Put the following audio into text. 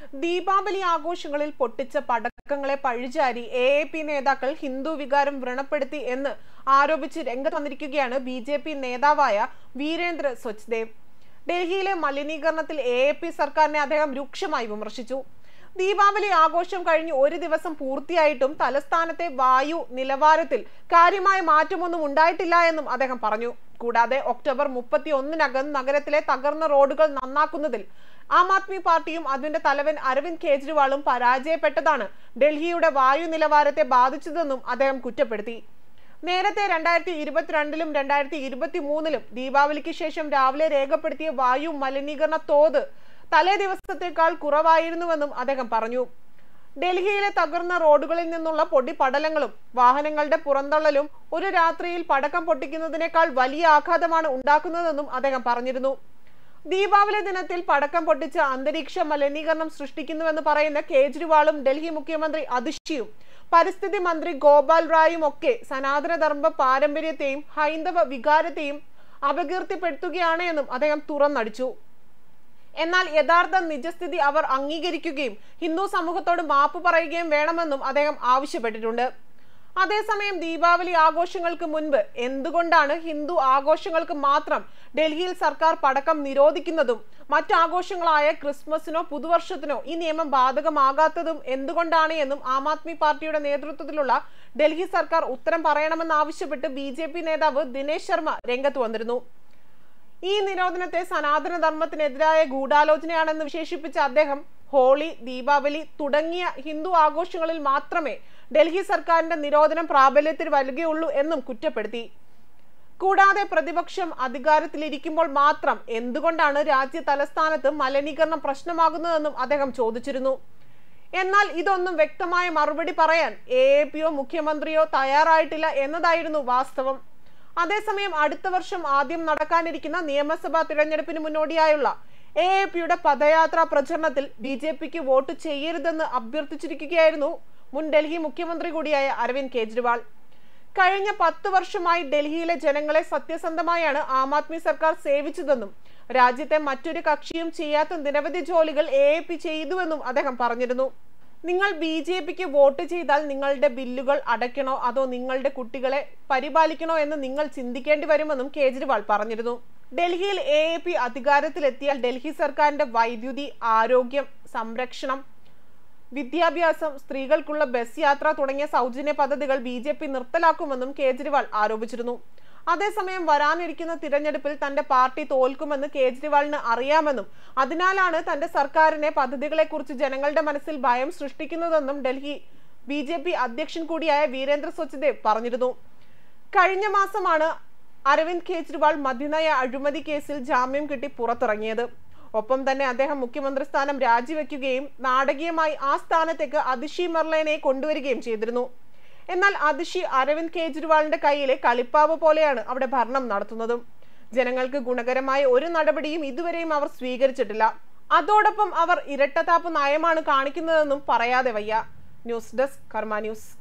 ദീപാവലി ആഘോഷങ്ങളിൽ പൊട്ടിച്ച പടക്കങ്ങളെ പഴിചാരി എ എ പി നേതാക്കൾ ഹിന്ദു വികാരം വ്രണപ്പെടുത്തി എന്ന് ആരോപിച്ച് രംഗത്ത് വന്നിരിക്കുകയാണ് ബി ജെ പി നേതാവായ വീരേന്ദ്ര സ്വച്ദേവ് ഡൽഹിയിലെ മലിനീകരണത്തിൽ എ എ പി സർക്കാരിനെ അദ്ദേഹം രൂക്ഷമായി വിമർശിച്ചു ദീപാവലി ആഘോഷം കഴിഞ്ഞ് ഒരു ദിവസം പൂർത്തിയായിട്ടും തലസ്ഥാനത്തെ വായു നിലവാരത്തിൽ കാര്യമായ മാറ്റമൊന്നും ഉണ്ടായിട്ടില്ല എന്നും അദ്ദേഹം പറഞ്ഞു കൂടാതെ ഒക്ടോബർ മുപ്പത്തി ഒന്നിനകം നഗരത്തിലെ തകർന്ന റോഡുകൾ നന്നാക്കുന്നതിൽ ആം ആദ്മി പാർട്ടിയും അതിന്റെ തലവൻ അരവിന്ദ് കെജ്രിവാളും പരാജയപ്പെട്ടതാണ് ഡൽഹിയുടെ വായു നിലവാരത്തെ ബാധിച്ചതെന്നും അദ്ദേഹം കുറ്റപ്പെടുത്തി നേരത്തെ രണ്ടായിരത്തി ഇരുപത്തിരണ്ടിലും രണ്ടായിരത്തി ഇരുപത്തി മൂന്നിലും ദീപാവലിക്ക് ശേഷം രാവിലെ രേഖപ്പെടുത്തിയ വായു മലിനീകരണ തോത് തലേ ദിവസത്തേക്കാൾ കുറവായിരുന്നുവെന്നും അദ്ദേഹം പറഞ്ഞു ഡൽഹിയിലെ തകർന്ന റോഡുകളിൽ നിന്നുള്ള പൊടിപടലങ്ങളും വാഹനങ്ങളുടെ പുറന്തള്ളലും ഒരു രാത്രിയിൽ പടക്കം പൊട്ടിക്കുന്നതിനേക്കാൾ വലിയ ആഘാതമാണ് ഉണ്ടാക്കുന്നതെന്നും അദ്ദേഹം പറഞ്ഞിരുന്നു ദീപാവലി ദിനത്തിൽ പടക്കം പൊട്ടിച്ച അന്തരീക്ഷ മലിനീകരണം സൃഷ്ടിക്കുന്നുവെന്ന് പറയുന്ന കേജ്രിവാളും ഡൽഹി മുഖ്യമന്ത്രി അതിഷിയും പരിസ്ഥിതി മന്ത്രി ഗോപാൽ റായും ഒക്കെ സനാതനധർമ്മ പാരമ്പര്യത്തെയും ഹൈന്ദവ വികാരത്തെയും അപകീർത്തിപ്പെടുത്തുകയാണ് എന്നും അദ്ദേഹം തുറന്നടിച്ചു എന്നാൽ യഥാർത്ഥ നിജസ്ഥിതി അവർ അംഗീകരിക്കുകയും ഹിന്ദു സമൂഹത്തോട് മാപ്പ് പറയുകയും വേണമെന്നും അദ്ദേഹം ആവശ്യപ്പെട്ടിട്ടുണ്ട് അതേസമയം ദീപാവലി ആഘോഷങ്ങൾക്ക് മുൻപ് എന്തുകൊണ്ടാണ് ഹിന്ദു ആഘോഷങ്ങൾക്ക് മാത്രം ഡൽഹിയിൽ സർക്കാർ പടക്കം നിരോധിക്കുന്നതും മറ്റ് ആഘോഷങ്ങളായ ക്രിസ്മസിനോ പുതുവർഷത്തിനോ ഈ നിയമം ബാധകമാകാത്തതും എന്തുകൊണ്ടാണ് എന്നും ആം ആദ്മി പാർട്ടിയുടെ നേതൃത്വത്തിലുള്ള ഡൽഹി സർക്കാർ ഉത്തരം പറയണമെന്നാവശ്യപ്പെട്ട് ബി ജെ പി നേതാവ് ദിനേശ് ശർമ്മ രംഗത്ത് വന്നിരുന്നു ഈ നിരോധനത്തെ സനാതന ധർമ്മത്തിനെതിരായ ഗൂഢാലോചനയാണെന്ന് വിശേഷിപ്പിച്ച അദ്ദേഹം ഹോളി ദീപാവലി തുടങ്ങിയ ഹിന്ദു ആഘോഷങ്ങളിൽ മാത്രമേ ഡൽഹി സർക്കാരിന്റെ നിരോധനം പ്രാബല്യത്തിൽ വരികയുള്ളൂ എന്നും കുറ്റപ്പെടുത്തി കൂടാതെ പ്രതിപക്ഷം അധികാരത്തിലിരിക്കുമ്പോൾ മാത്രം എന്തുകൊണ്ടാണ് രാജ്യ തലസ്ഥാനത്ത് മലിനീകരണം പ്രശ്നമാകുന്നതെന്നും അദ്ദേഹം ചോദിച്ചിരുന്നു എന്നാൽ ഇതൊന്നും വ്യക്തമായ മറുപടി പറയാൻ എ എ പിയോ മുഖ്യമന്ത്രിയോ തയ്യാറായിട്ടില്ല എന്നതായിരുന്നു വാസ്തവം അതേസമയം അടുത്ത വർഷം ആദ്യം നടക്കാനിരിക്കുന്ന നിയമസഭാ തിരഞ്ഞെടുപ്പിന് മുന്നോടിയായുള്ള എ എ പിയുടെ പദയാത്രാ പ്രചരണത്തിൽ ബി ജെ പിക്ക് വോട്ട് ചെയ്യരുതെന്ന് അഭ്യർത്ഥിച്ചിരിക്കുകയായിരുന്നു മുൻ ഡൽഹി മുഖ്യമന്ത്രി കൂടിയായ അരവിന്ദ് കെജ്രിവാൾ കഴിഞ്ഞ പത്ത് വർഷമായി ഡൽഹിയിലെ ജനങ്ങളെ സത്യസന്ധമായാണ് ആം ആദ്മി സർക്കാർ സേവിച്ചതെന്നും രാജ്യത്തെ മറ്റൊരു കക്ഷിയും ചെയ്യാത്ത നിരവധി ജോലികൾ എ എ പി ചെയ്തുവെന്നും അദ്ദേഹം പറഞ്ഞിരുന്നു നിങ്ങൾ ബി ജെ പിക്ക് വോട്ട് ചെയ്താൽ നിങ്ങളുടെ ബില്ലുകൾ അടയ്ക്കണോ അതോ നിങ്ങളുടെ കുട്ടികളെ പരിപാലിക്കണോ എന്ന് നിങ്ങൾ ചിന്തിക്കേണ്ടി വരുമെന്നും കേജ്രിവാൾ പറഞ്ഞിരുന്നു ഡൽഹിയിൽ എ എ പി അധികാരത്തിലെത്തിയാൽ ഡൽഹി സർക്കാരിന്റെ വൈദ്യുതി ആരോഗ്യം സംരക്ഷണം വിദ്യാഭ്യാസം സ്ത്രീകൾക്കുള്ള ബസ് യാത്ര തുടങ്ങിയ സൗജന്യ പദ്ധതികൾ ബി ജെ പി നിർത്തലാക്കുമെന്നും കേജ്രിവാൾ ആരോപിച്ചിരുന്നു അതേസമയം വരാനിരിക്കുന്ന തിരഞ്ഞെടുപ്പിൽ തന്റെ പാർട്ടി തോൽക്കുമെന്ന് കേജ്രിവാളിന് അറിയാമെന്നും അതിനാലാണ് തന്റെ സർക്കാരിനെ പദ്ധതികളെക്കുറിച്ച് ജനങ്ങളുടെ മനസ്സിൽ ഭയം സൃഷ്ടിക്കുന്നതെന്നും ഡൽഹി ബി ജെ പി അധ്യക്ഷൻ കൂടിയായ വീരേന്ദ്ര സ്വച്ദേവ് പറഞ്ഞിരുന്നു കഴിഞ്ഞ മാസമാണ് അരവിന്ദ് കെജ്രിവാൾ മദ്യനയ അഴിമതി കേസിൽ ജാമ്യം കിട്ടി പുറത്തിറങ്ങിയത് ഒപ്പം തന്നെ അദ്ദേഹം മുഖ്യമന്ത്രി സ്ഥാനം രാജിവെക്കുകയും നാടകീയമായി ആ സ്ഥാനത്തേക്ക് അതിഷി മെർലേനെ കൊണ്ടുവരികയും ചെയ്തിരുന്നു എന്നാൽ അതിഷി അരവിന്ദ് കെജ്രിവാളിന്റെ കയ്യിലെ കളിപ്പാവ് പോലെയാണ് അവിടെ ഭരണം നടത്തുന്നതും ജനങ്ങൾക്ക് ഗുണകരമായ ഒരു നടപടിയും ഇതുവരെയും അവർ സ്വീകരിച്ചിട്ടില്ല അതോടൊപ്പം അവർ ഇരട്ടത്താപ്പ് നയമാണ് കാണിക്കുന്നതെന്നും പറയാതെ വയ്യ ന്യൂസ് ഡെസ്ക് കർമ്മ ന്യൂസ്